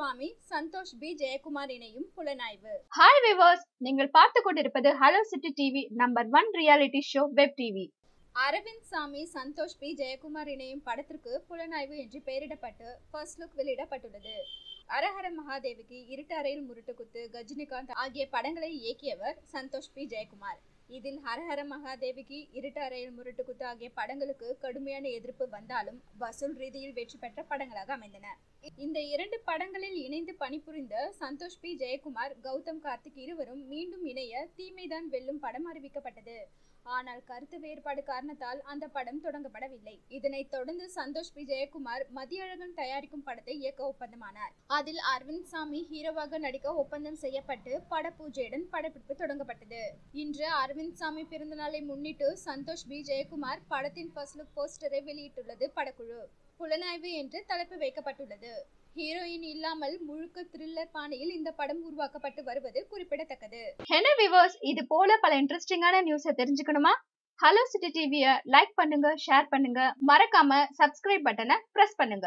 சுவாமி Santhosh P Jayakumar இணையும் புலனாய்வு hi viewers நீங்கள் பார்த்து கொண்டிருப்பது Hello City TV number one reality show web TV Aravind Sami Santhosh P Jayakumar இணையும் படத்திற்கு புலனாய்வு என்று பெயரிடப்பட்டு ஃபர்ஸ்ட் லுக் வெளியிடப்பட்டுள்ளது அரஹர மகாதேவிக்கு இருட்டு அறையில் முருட்டு குத்து கஜினிகாந்த் ஆகிய படங்களை இயக்கியவர் சந்தோஷ் பி ஜெயக்குமார் இதில் ஹரஹர மகாதேவிக்கு இருட்டு அறையில் முருட்டு குத்து ஆகிய படங்களுக்கு கடுமையான எதிர்ப்பு வந்தாலும் வசூல் ரீதியில் வெற்றி பெற்ற படங்களாக அமைந்தன இந்த இரண்டு படங்களில் இணைந்து பணிபுரிந்த சந்தோஷ் பி ஜெயக்குமார் கௌதம் கார்த்திக் இருவரும் மீண்டும் இணைய தீமைதான் வெல்லும் படம் அறிவிக்கப்பட்டது ஆனால் கருத்து வேறுபாடு காரணத்தால் அந்த படம் தொடங்கப்படவில்லை இதனைத் தொடர்ந்து சந்தோஷ் பி ஜெயக்குமார் மதியழகன் தயாரிக்கும் படத்தை இயக்க ஒப்பந்தமானார் அதில் அரவிந்த் சாமி ஹீரோவாக நடிக்க ஒப்பந்தம் செய்யப்பட்டு பட பூஜையுடன் படப்பிடிப்பு தொடங்கப்பட்டது இன்று அரவிந்த் சாமி பிறந்த நாளை முன்னிட்டு சந்தோஷ் பி ஜெயக்குமார் படத்தின் ஃபர்ஸ்ட் லுக் போஸ்டரை வெளியிட்டுள்ளது படக்குழு புலனாய்வு என்று தலைப்பு வைக்கப்பட்டுள்ளது ஹீரோயின் இல்லாமல் முழுக்க த்ரில்லர் பாணியில் இந்த படம் உருவாக்கப்பட்டு வருவது குறிப்பிடத்தக்கது என்ன விவர்ஸ் இது போல பல இன்ட்ரெஸ்டிங்கான நியூஸை தெரிஞ்சுக்கணுமா ஹலோ சிட்டி டிவியை லைக் பண்ணுங்க ஷேர் பண்ணுங்க மறக்காம சப்ஸ்கிரைப் பட்டனை பிரஸ் பண்ணுங்க